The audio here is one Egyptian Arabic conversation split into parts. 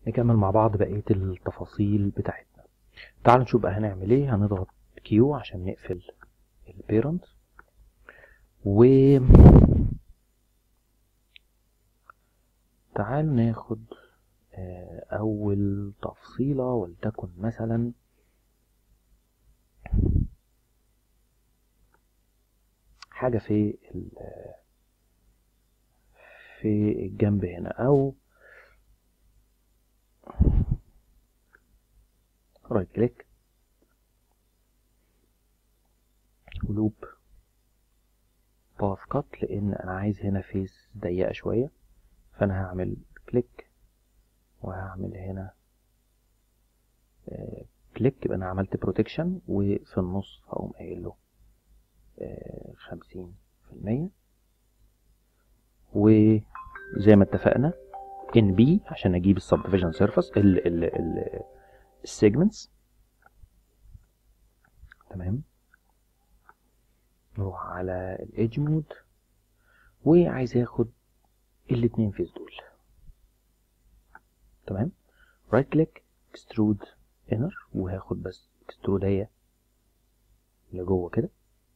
نكمل مع بعض بقية التفاصيل بتاعتنا تعالوا نشوف بقى هنعمل ايه هنضغط كيو عشان نقفل البيرنت و تعالوا ناخد آه، أول تفصيلة ولتكن مثلا حاجة في ال- في الجنب هنا أو رايت كليك ولوب باث كات لان انا عايز هنا فيس ضيقه شويه فانا هعمل كليك وهعمل هنا آه، كليك يبقى انا عملت بروتكشن وفي النص هقوم قايل له خمسين في المية وزي ما اتفقنا ان بي عشان اجيب السبديفيجن سيرفيس ال ال ال السيجمنتس تمام نروح على الايدج مود وعايز اخد الاتنين فيس دول تمام رايت كليك اكسترود انر وهاخد بس اكسترود هي لجوه كده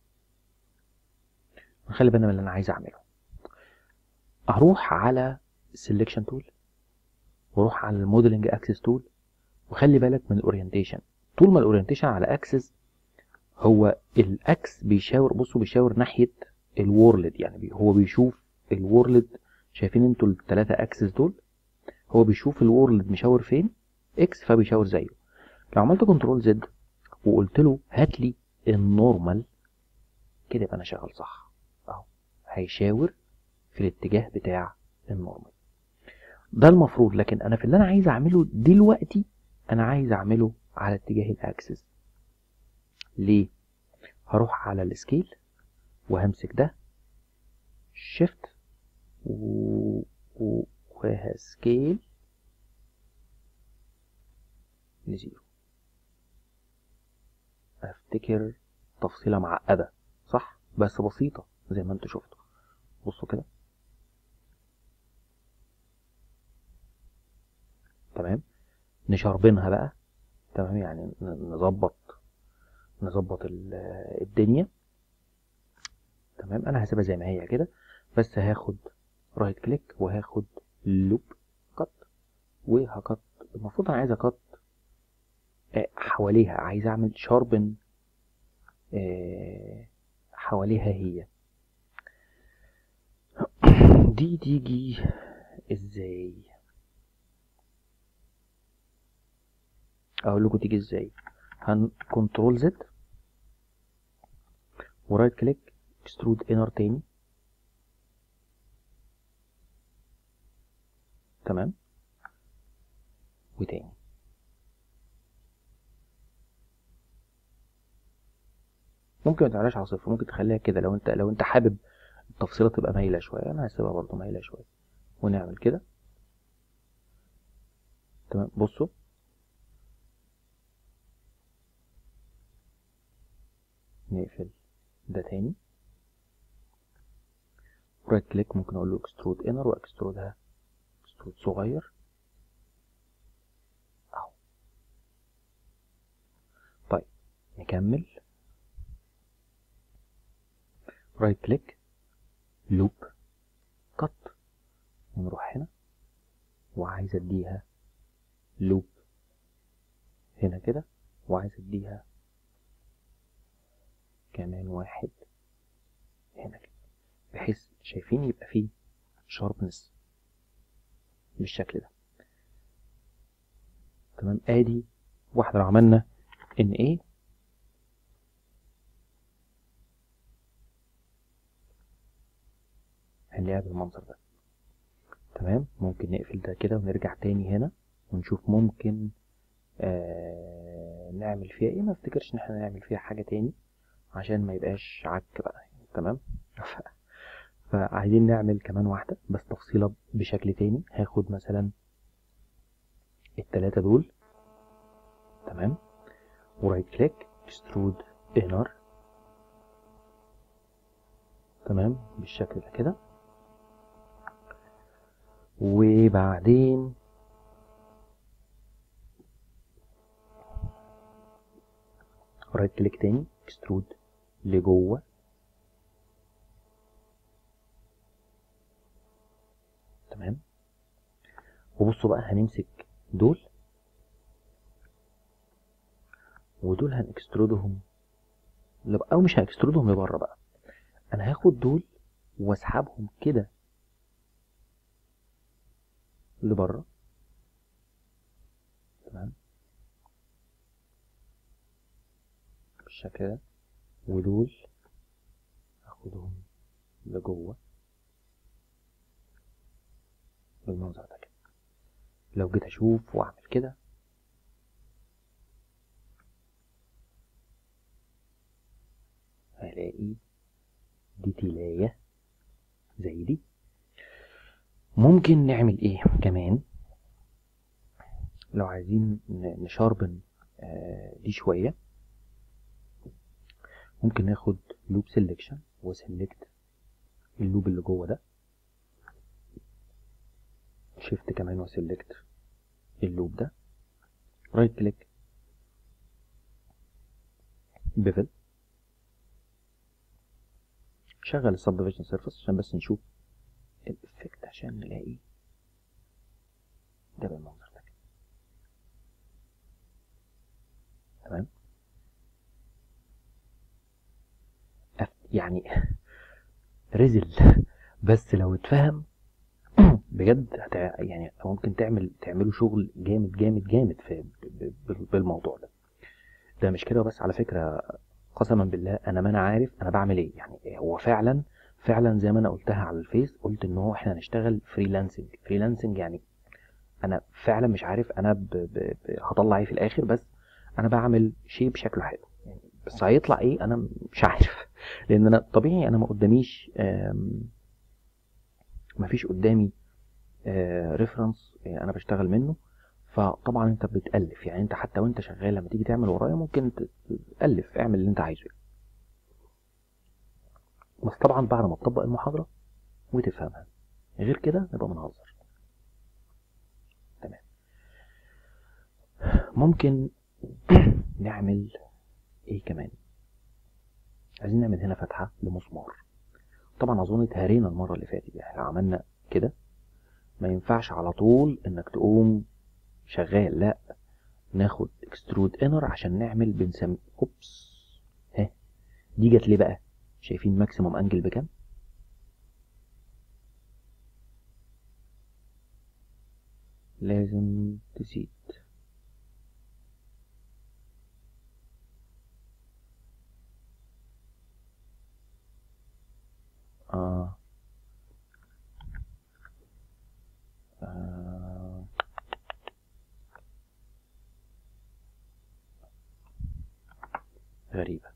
نخلي بالنا من اللي انا عايز اعمله اروح على السلكشن تول واروح على الموديلنج اكسس تول وخلي بالك من الاورينتيشن طول ما الاورينتيشن على اكسس هو الاكس بيشاور بصوا بيشاور ناحيه الورلد يعني بي هو بيشوف الورلد شايفين انتوا الثلاثه اكسس دول هو بيشوف الورلد مشاور فين اكس فبيشاور زيه لو عملت كنترول زد وقلت له هات لي النورمال كده يبقى انا شغال صح اهو هيشاور في الاتجاه بتاع النورمال ده المفروض لكن انا في اللي انا عايز اعمله دلوقتي انا عايز اعمله على اتجاه الاكسس ليه هروح على السكيل وهمسك ده شيفت و... و... وهسكيل لزيرو افتكر تفصيلة معقدة صح بس بسيطة زي ما انتوا شفتوا بصوا كده تمام نشربنها بقى تمام يعني ن- نظبط نظبط ال- الدنيا تمام انا هسيبها زي ما هي كده بس هاخد رايت كليك وهاخد لوب كت وهكت المفروض انا عايز اكت آه، حواليها عايز اعمل شاربن آه، حواليها هي دي تيجي ازاي اقول لكم تيجي ازاي هن كنترول زد ورايت كليك اكسترود انر تاني تمام وتاني ممكن ما تعملهاش على صفر ممكن تخليها كده لو انت لو انت حابب التفصيله تبقى مايله شويه انا هسيبها برضه مايله شويه ونعمل كده تمام بصوا نقفل ده تاني رايت كليك ممكن اقول له اكسترود انر واكسترودها اكسترود صغير اهو طيب نكمل رايت كليك لوب كت ونروح هنا وعايز اديها لوب هنا كده وعايز اديها كمان واحد هنا كده بحيث شايفين يبقى فيه شاربنس بالشكل ده تمام ادي واحدة لو عملنا ان ايه هنلاقيها بالمنظر ده تمام ممكن نقفل ده كده ونرجع تاني هنا ونشوف ممكن آه نعمل فيها ايه ما افتكرش ان احنا نعمل فيها حاجة تاني عشان ما يبقاش عك بقى تمام ف- فعايزين نعمل كمان واحدة بس تفصيلة بشكل تاني هاخد مثلا التلاتة دول تمام ورايت كليك اكسترود انر تمام بالشكل ده كده وبعدين رايت كليك تاني اكسترود لجوه تمام وبصوا بقى هنمسك دول ودول هنكسترودهم لب- او مش هنكسترودهم لبره بقى انا هاخد دول واسحبهم كده لبره تمام بالشكل ده ودول هاخدهم لجوه بالمنظر ده كده لو جيت اشوف واعمل كده هلاقي دي تلاية زي دي ممكن نعمل ايه كمان لو عايزين ن- نشاربن آه، دي شوية ممكن ناخد لوب سيلكشن وسيلكت اللوب اللي جوه ده شيفت كمان وسيلكت اللوب ده رايت كليك بيفل شغل السبديفيجن سيرفيس عشان بس نشوف الافكت عشان نلاقي ده بالمنظر ده كده. تمام أف- يعني رزل بس لو اتفهم بجد هتع... يعني ممكن تعمل تعملوا شغل جامد جامد جامد في ب- ب- بالموضوع ده ده مش كده بس على فكرة قسما بالله انا ما انا عارف انا بعمل ايه يعني هو فعلا فعلا زي ما انا قلتها على الفيس قلت ان هو احنا هنشتغل فريلانسنج فريلانسنج يعني انا فعلا مش عارف انا ب... ب... ب... هطلع ايه في الاخر بس انا بعمل شيء بشكله حلو يعني بس هيطلع ايه انا مش عارف لان انا طبيعي انا ما قداميش آم، ما فيش قدامي ريفرنس انا بشتغل منه فطبعا انت بتالف يعني انت حتى وانت شغال لما تيجي تعمل ورايا ممكن ت- تالف اعمل اللي انت عايزه بس طبعا بعد ما تطبق المحاضره وتفهمها غير كده نبقى بنهزر تمام ممكن نعمل ايه كمان عايزين نعمل هنا فتحه لمسمار طبعا اظن اتهرينا المره اللي فاتت يعني احنا عملنا كده ما ينفعش على طول انك تقوم شغال لا ناخد اكسترود انر عشان نعمل بنسمي اوبس ها دي جت ليه بقى شايفين ماكسيموم انجل بكام لازم تزيد آه. آه. غريبة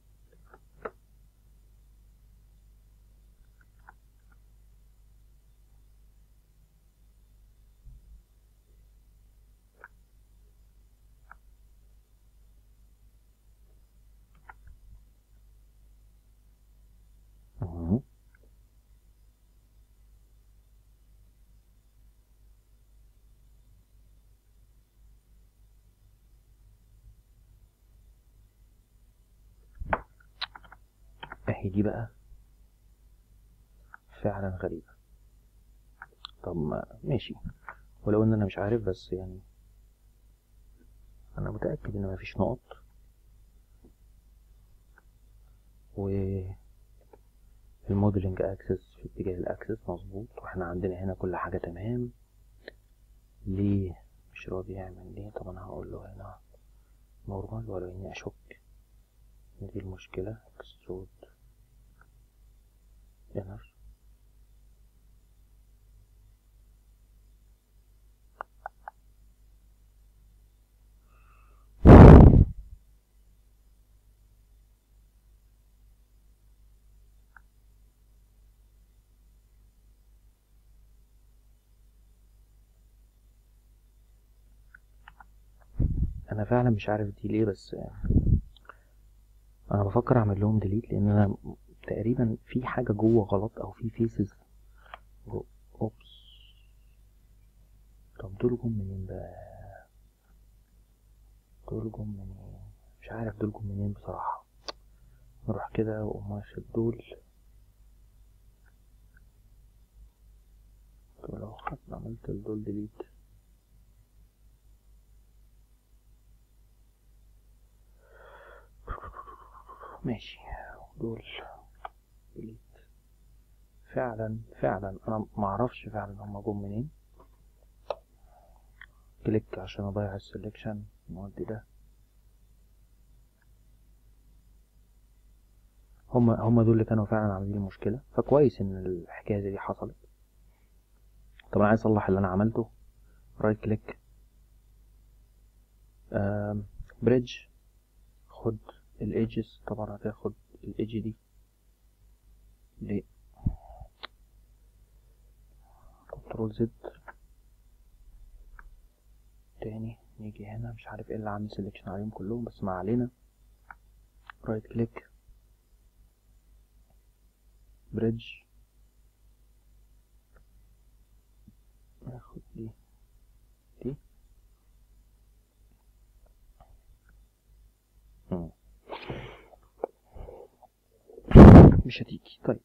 مهم. اهي دي بقى فعلا غريبة طب ما ماشي ولو ان انا مش عارف بس يعني انا متأكد ان مفيش نقط و الموديلنج اكسس في اتجاه الاكسس مظبوط واحنا عندنا هنا كل حاجة تمام ليه مش راضي يعمل ليه طب انا هقول له هنا نورمال ولو اني اشك ان دي المشكلة اكسترود انر انا فعلا مش عارف دي ليه بس انا بفكر اعمل لهم ديليت لان انا تقريبا في حاجه جوه غلط او في فيسز جو... اوبس طب دول جم منين بقى دول جم منين مش مش عارف دول جم منين بصراحة نروح كده وأقوم واخد دول طب لو خدنا عملت دول ديليت ماشي دول ديليت فعلا فعلا انا معرفش فعلا هما جم منين كليك عشان اضيع السلكشن نودي ده هما هما دول اللي كانوا فعلا عاملين المشكلة فكويس ان الحكاية زي دي حصلت طب انا عايز اصلح اللي انا عملته رايت كليك بريدج خد الايدجز طبعا هتاخد الايدج دي ليه كنترول زد تاني نيجي هنا مش عارف ايه اللي عامل سيلكشن عليهم كلهم بس ما علينا رايت كليك بريدج ناخد دي دي مم. مش هتيجي طيب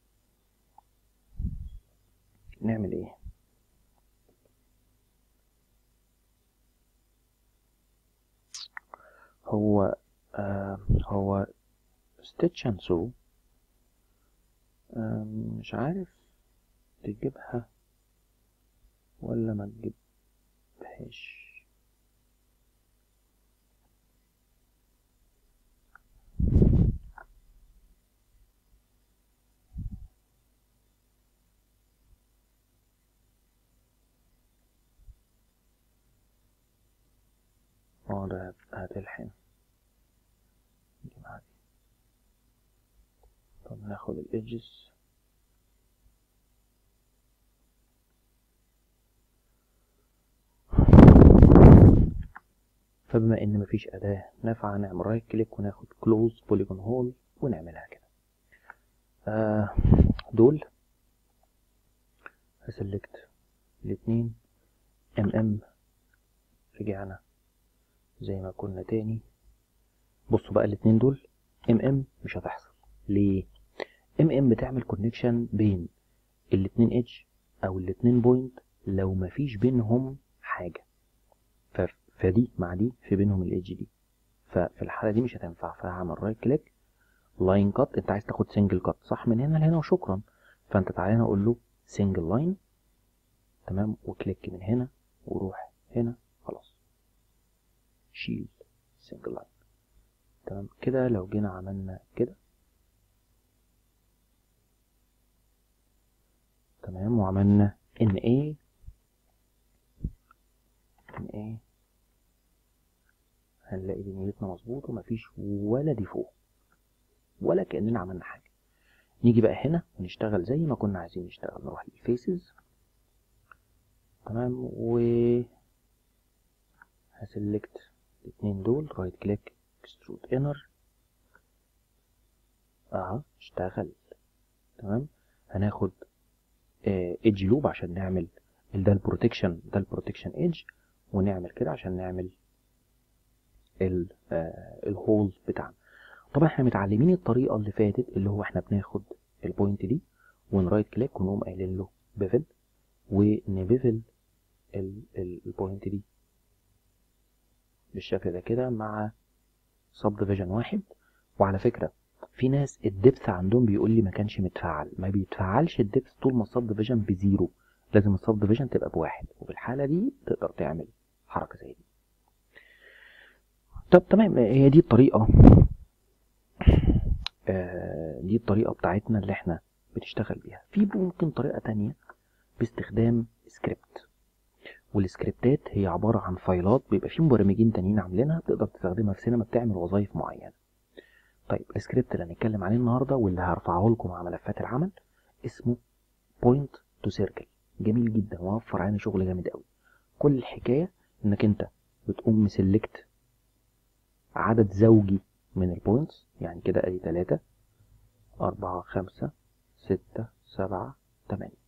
نعمل ايه هو آه هو ستيتش اند سو آه مش عارف تجيبها ولا ما تجيبهاش اه ده هت- هتلحن دي مع دي طب ناخد الإيدجز فبما ان مفيش اداة نافعة نعمل رايت كليك وناخد كلوز بوليجون هول ونعملها كده آه دول هسلكت الاتنين ام ام رجعنا زي ما كنا تاني بصوا بقى الاتنين دول ام ام مش هتحصل ليه ام ام بتعمل كونكشن بين الاتنين ايدج او الاتنين بوينت لو مفيش بينهم حاجة ف... فدي مع دي في بينهم الايدج دي ففي الحالة دي مش هتنفع فهعمل رايت كليك لاين كات انت عايز تاخد سنجل كات صح من هنا لهنا وشكرا فانت تعالى هنا اقول له سنجل لاين تمام وكليك من هنا وروح هنا خلاص شيل سنجل لاين تمام كده لو جينا عملنا كده تمام وعملنا ان ايه ان ايه هنلاقي دنيتنا مظبوط ومفيش ولا ديفو ولا كأننا عملنا حاجة نيجي بقى هنا ونشتغل زي ما كنا عايزين نشتغل نروح للفيسز تمام و هسلكت الاتنين دول رايت كليك اكسترود انر اهو اشتغل تمام هناخد ايدج لوب عشان نعمل ده البروتكشن ده البروتكشن ايدج ونعمل كده عشان نعمل الهول بتاعنا طبعا احنا متعلمين الطريقه اللي فاتت اللي هو احنا بناخد البوينت دي ونرايت كليك ونقوم قايلين له بيفل ونبيفل البوينت دي بالشكل ده كده مع سب ديفيجن واحد وعلى فكره في ناس الدبث عندهم بيقول لي ما كانش متفعل ما بيتفعلش الدبث طول ما السب ديفيجن بزيرو لازم السب ديفيجن تبقى بواحد وفي الحاله دي تقدر تعمل حركه زي دي طب تمام هي دي الطريقه آه دي الطريقه بتاعتنا اللي احنا بنشتغل بيها في ممكن طريقه تانية باستخدام سكريبت والسكريبتات هي عبارة عن فايلات بيبقى في مبرمجين تانيين عاملينها بتقدر تستخدمها في سينما بتعمل وظائف معينة طيب السكريبت اللي هنتكلم عليه النهاردة واللي هرفعه لكم مع ملفات العمل اسمه بوينت تو سيركل جميل جدا ووفر علينا شغل جامد قوي كل الحكاية انك انت بتقوم مسلكت عدد زوجي من البوينتس يعني كده ادي تلاتة أربعة خمسة ستة سبعة تمانية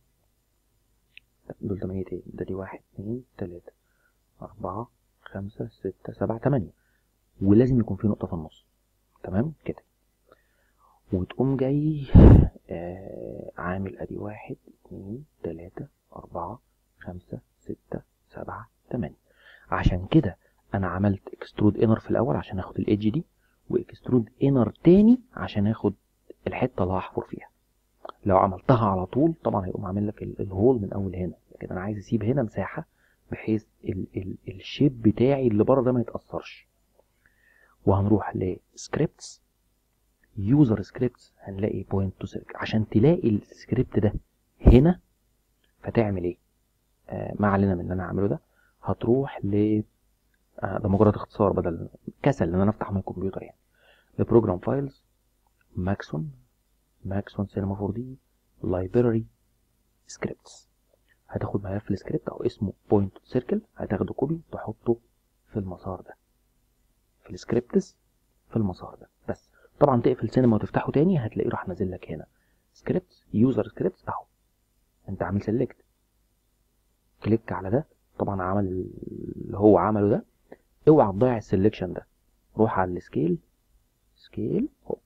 دول تمانية ايه ده دي واحد اتنين تلاتة أربعة خمسة ستة سبعة تمانية ولازم يكون في نقطه في النص تمام كده وتقوم جاي آه عامل ادي واحد اتنين تلاتة اربعة خمسة ستة سبعة تمانية عشان كده انا عملت اكسترود انر في الاول عشان اخد الايدج دي واكسترود انر تاني عشان اخد الحته اللي هحفر فيها لو عملتها على طول طبعا هيقوم عامل لك ال- الهول من اول هنا لكن انا عايز اسيب هنا مساحه بحيث ال ال الشيب بتاعي اللي بره ده ما يتاثرش وهنروح لسكريبتس يوزر سكريبتس هنلاقي بوينت تو سيرك عشان تلاقي السكريبت ده هنا فتعمل ايه آه ما علينا من اللي انا هعمله ده هتروح ل آه ده مجرد اختصار بدل كسل ان انا افتح من الكمبيوتر يعني لبروجرام فايلز ماكسون ماكسون سينما 4 دي لايبراري سكريبتس هتاخد ملف السكريبت او اسمه بوينت سيركل هتاخده كوبي تحطه في المسار ده في السكريبتس في المسار ده بس طبعا تقفل سينما وتفتحه تاني هتلاقيه راح نازل لك هنا سكريبتس يوزر سكريبتس اهو انت عامل سيلكت كليك على ده طبعا عمل اللي هو عمله ده اوعى تضيع السلكشن ده روح على السكيل سكيل هوب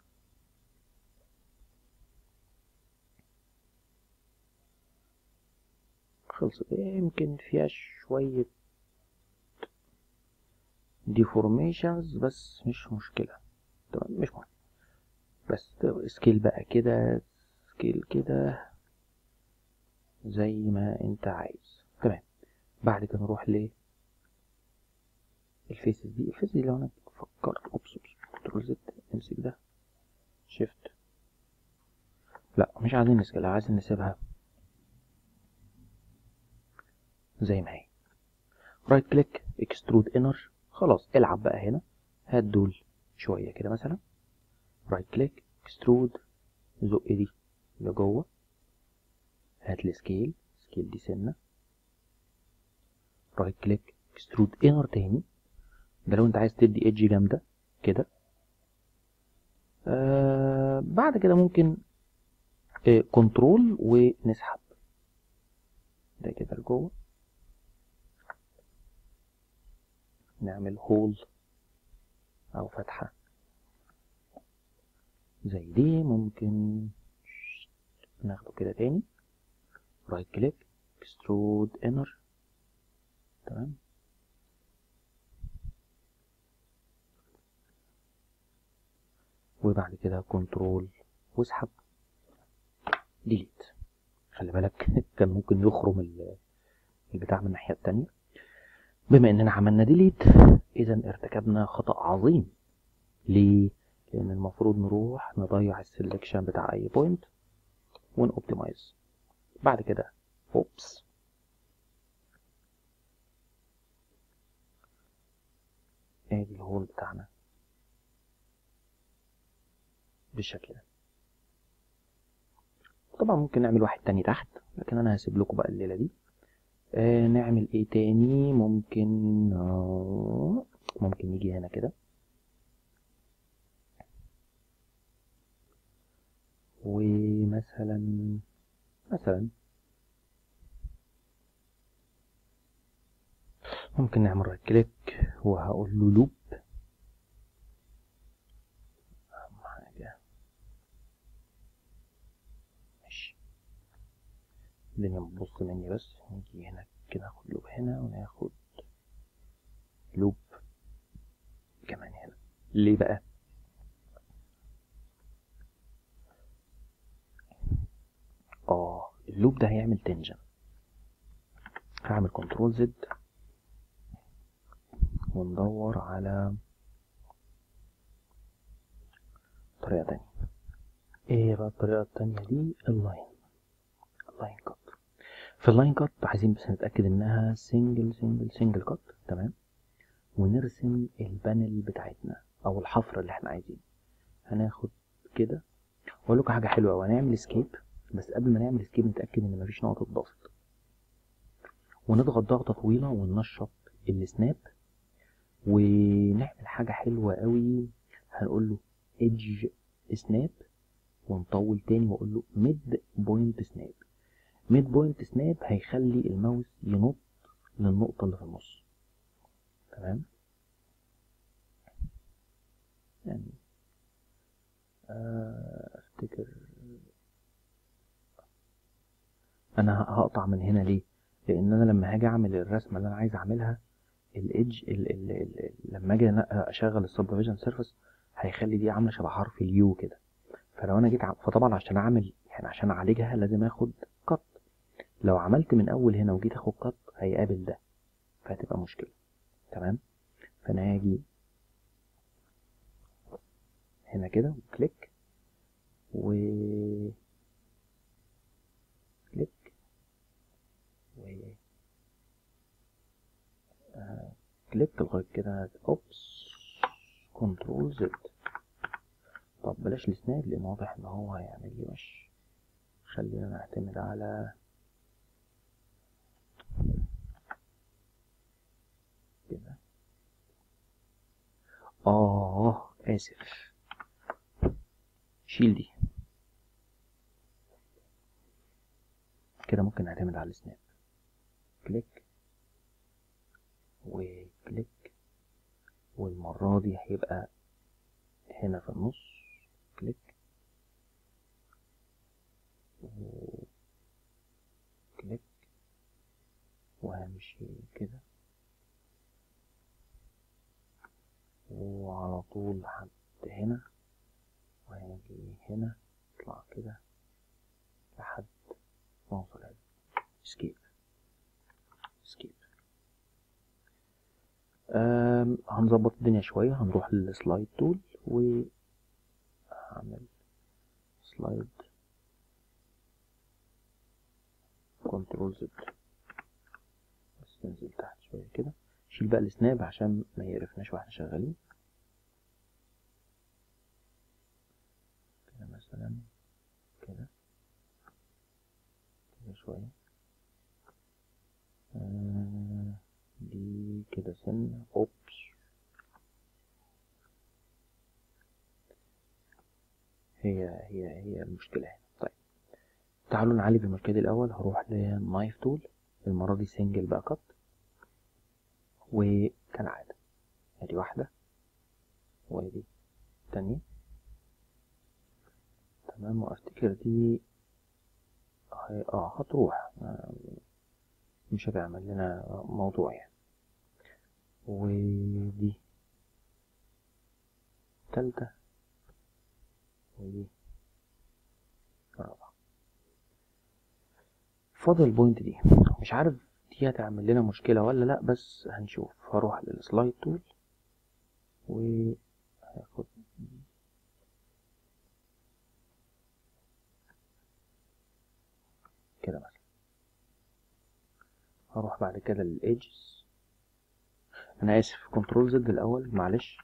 خلصت يمكن فيها شوية ديفورميشنز بس مش مشكلة تمام مش مهم بس سكيل بقى كده سكيل كده زي ما انت عايز تمام بعد كده نروح ل الفيسز دي الفيسز دي لو انا فكرت اوبس اوبس كنترول زد امسك ده شيفت لا مش عايزين نسكيلها عايزين نسيبها زي ما هي رايت كليك اكسترود انر خلاص العب بقى هنا هات دول شويه كده مثلا رايت كليك اكسترود زق دي لجوه هات لي سكيل سكيل دي سنه رايت كليك اكسترود انر تاني ده لو انت عايز تدي ايدج جامده كده آه بعد كده ممكن آه كنترول ونسحب ده كده لجوه نعمل هول او فتحة زي دي ممكن ناخده كده تاني رايت كليك اكسترود انر تمام وبعد كده كنترول واسحب ديليت خلي بالك كان ممكن يخرم البتاع من الناحية التانية بما اننا عملنا ديليت اذا ارتكبنا خطأ عظيم ليه لان المفروض نروح نضيع السلكشن بتاع اي بوينت ونوبتمايز بعد كده اوبس ادي الهول بتاعنا بالشكل ده طبعا ممكن نعمل واحد تاني تحت لكن انا هسيب لكم بقى الليله دي آه نعمل ايه تاني ممكن آه ممكن نيجي هنا كده ومثلا مثلا ممكن نعمل رايت كليك وهقول له لوب اهم حاجة ماشي الدنيا بتبص مني بس نيجي هنا كده ناخد لوب هنا وناخد لوب كمان هنا ليه بقى اه اللوب ده هيعمل تنجن هعمل كنترول زد وندور على طريقة تانية ايه بقى الطريقة التانية دي اللاين اللاين كات في اللاين كات عايزين بس نتأكد انها سنجل سنجل سنجل كات تمام ونرسم البانل بتاعتنا او الحفرة اللي احنا عايزينه هناخد كده واقول لكم حاجة حلوة وهنعمل سكيب بس قبل ما نعمل سكيب نتأكد ان مفيش نقطة ضغط ونضغط ضغطة طويلة وننشط السناب ونعمل حاجة حلوة قوي هنقول له ايدج سناب ونطول تاني واقول له ميد بوينت سناب ميد بوينت سناب هيخلي الماوس ينط للنقطة اللي في النص تمام آه، افتكر انا هقطع من هنا ليه لان انا لما هاجي اعمل الرسمه اللي انا عايز اعملها الايدج ال ال ال لما اجي أنا اشغل السبديفيجن سيرفيس هيخلي دي عامله شبه حرف اليو كده فلو انا جيت ع- فطبعا عشان اعمل يعني عشان اعالجها لازم اخد قط لو عملت من اول هنا وجيت اخد قط هيقابل ده فهتبقى مشكله تمام فانا هاجي هنا كده وكليك و كليك و آه، كليك لغايه كده اوبس كنترول زد طب بلاش السناب لان واضح ان هو هيعمل لي مش خلينا نعتمد على كده اه اسف شيل دي كده ممكن نعتمد على السناب كليك وكليك والمرة دي هيبقى هنا في النص كليك كليك وهمشي كده وعلى طول لحد هنا وهاجي هنا اطلع كده لحد ما اوصل هنا اسكيب اسكيب هنظبط الدنيا شوية هنروح للسلايد تول و هعمل سلايد كنترول زد بس ننزل تحت شوية كده شيل بقى السناب عشان ما يقرفناش واحنا شغالين كده مثلا كده كده شوية آه دي كده سنة اوبس هي هي هي المشكلة هنا طيب تعالوا نعالج المشكلة دي الأول هروح للنايف تول المرة دي سنجل بقى كت وكالعادة ادي واحدة وادي تانية تمام وافتكر دي هي- اه هتروح آه، مش هتعمل لنا موضوع يعني ودي تالتة ودي رابعة فاضل البوينت دي مش عارف دي هتعمل لنا مشكلة ولا لأ بس هنشوف هروح للسلايد تول وهاخد دي. كده مثلا هروح بعد كده للإيدجز أنا آسف كنترول زد الأول معلش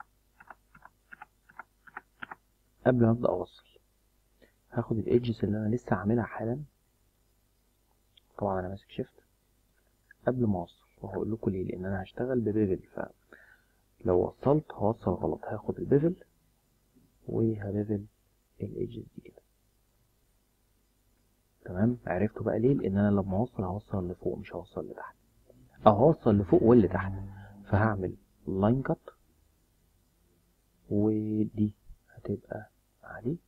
قبل ما أبدأ أوصل هاخد الإيدجز اللي أنا لسه عاملها حالا طبعا أنا ماسك شيفت قبل ما أوصل وهقول لكم ليه لأن أنا هشتغل ببيفل فلو وصلت هوصل غلط هاخد البيفل وهبيفل الإيدجز دي كده تمام عرفتوا بقى ليه لان انا لما اوصل هوصل لفوق مش هوصل لتحت او هوصل لفوق واللي تحت فهعمل لاين كات ودي هتبقى عادي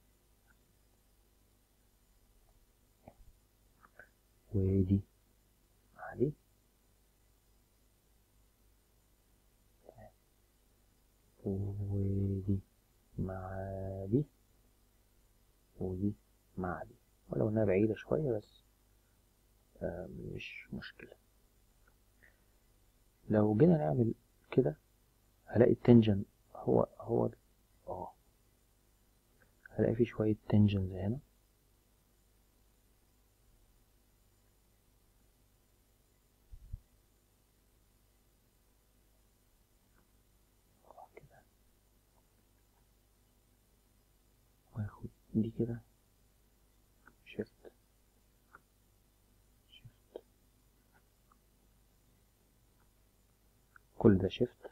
ودي عادي ودي مع دي ودي مع دي ولو انها بعيدة شوية بس آه، مش مشكلة لو جينا نعمل كده هلاقي التنجن هو هو ده. اه هلاقي فيه شوية تنجنز هنا كده واخد دي كده شيفت شيفت كل ده شيفت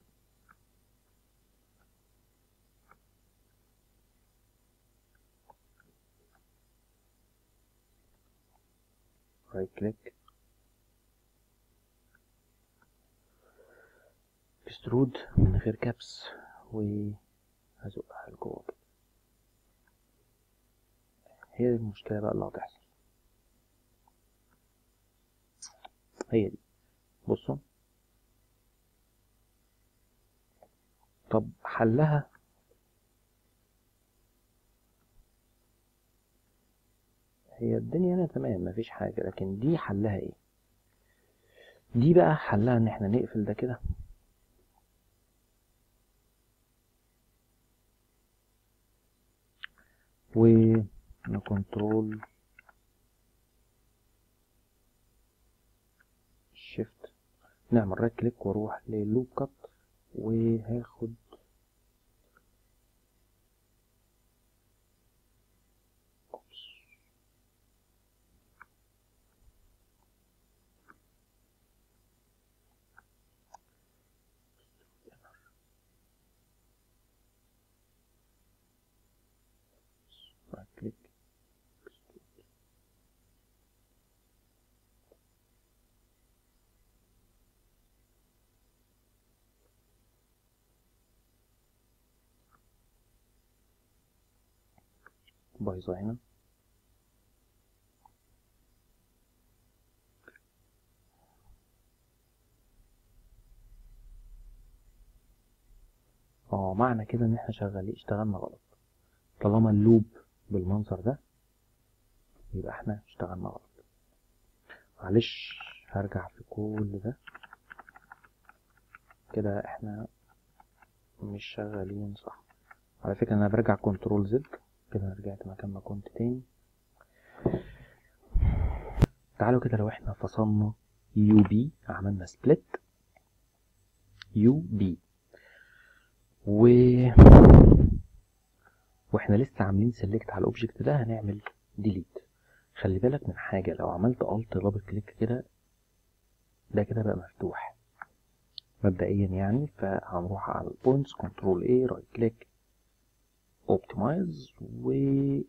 رايت كليك اكسترود من غير كابس وهزقها لجوه كده هي دي المشكلة بقى اللي هتحصل هي دي بصوا طب حلها هي الدنيا هنا تمام مفيش حاجة لكن دي حلها ايه دي بقى حلها ان احنا نقفل ده كده و نكنترول شيفت نعمل رايت كليك واروح للوب كات وهاخد right click بايظة هنا اه معنى كده ان احنا شغالين اشتغلنا غلط طالما اللوب بالمنظر ده يبقى احنا اشتغلنا غلط معلش هرجع في كل ده كده احنا مش شغالين صح على فكرة انا برجع كنترول زد كده أنا رجعت مكان ما كنت تاني تعالوا كده لو احنا فصلنا يو بي عملنا سبليت يو بي و واحنا لسه عاملين سيلكت على الاوبجكت ده هنعمل ديليت خلي بالك من حاجة لو عملت الت دبل كليك كده ده كده بقى مفتوح مبدئيا يعني فهنروح على البوينتس كنترول اي رايت كليك اوبتمايز وناخد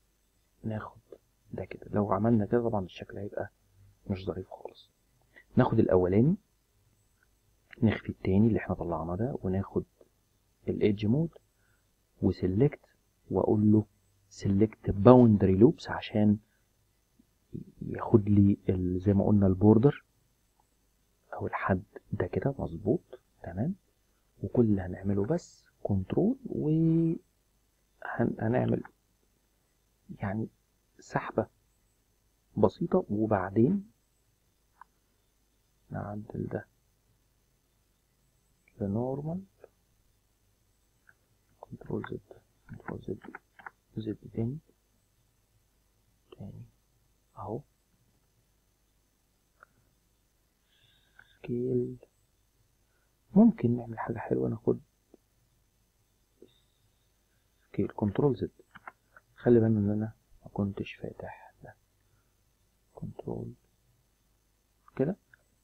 ده كده لو عملنا كده طبعا الشكل هيبقى مش ظريف خالص ناخد الاولاني نخفي التاني اللي احنا طلعناه ده وناخد الايدج مود وسيلكت واقول له سيلكت باوندري لوبس عشان ياخد لي زي ما قلنا البوردر او الحد ده كده مظبوط تمام وكل اللي هنعمله بس كنترول و هنعمل يعني سحبة بسيطة وبعدين نعدل ده لنورمال كنترول زد كنترول زد زد تاني تاني اهو سكيل ممكن نعمل حاجة حلوة ناخد سكيل كنترول زد خلي بالنا ان انا ما كنتش فاتح ده كنترول كده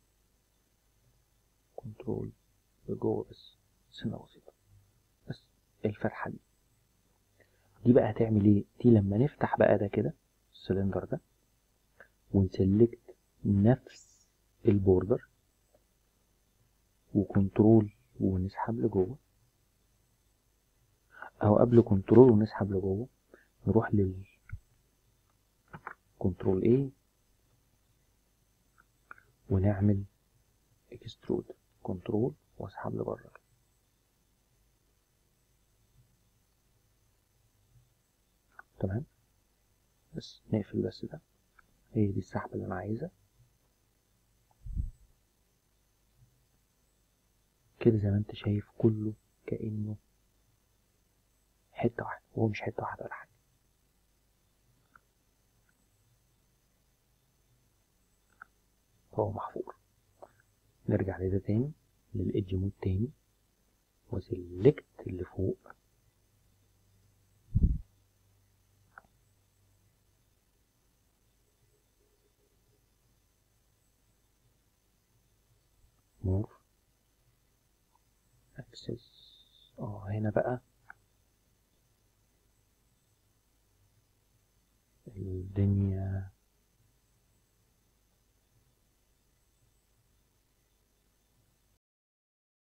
كنترول لجوه بس سنة بسيطة بس الفتحة دي دي بقى هتعمل ايه دي لما نفتح بقى ده كده السلندر ده ونسلكت نفس البوردر وكنترول ونسحب لجوه او قبل كنترول ونسحب لجوه نروح لل كنترول A ونعمل اكسترود كنترول واسحب لبره تمام بس نقفل بس ده هي دي السحبة اللي انا عايزها كده زي ما انت شايف كله كأنه حتة واحدة وهو مش حتة واحدة ولا حاجة هو محفور نرجع لده تاني للإدج مود تاني وسلكت اللي فوق موف اكسس اه هنا بقى الدنيا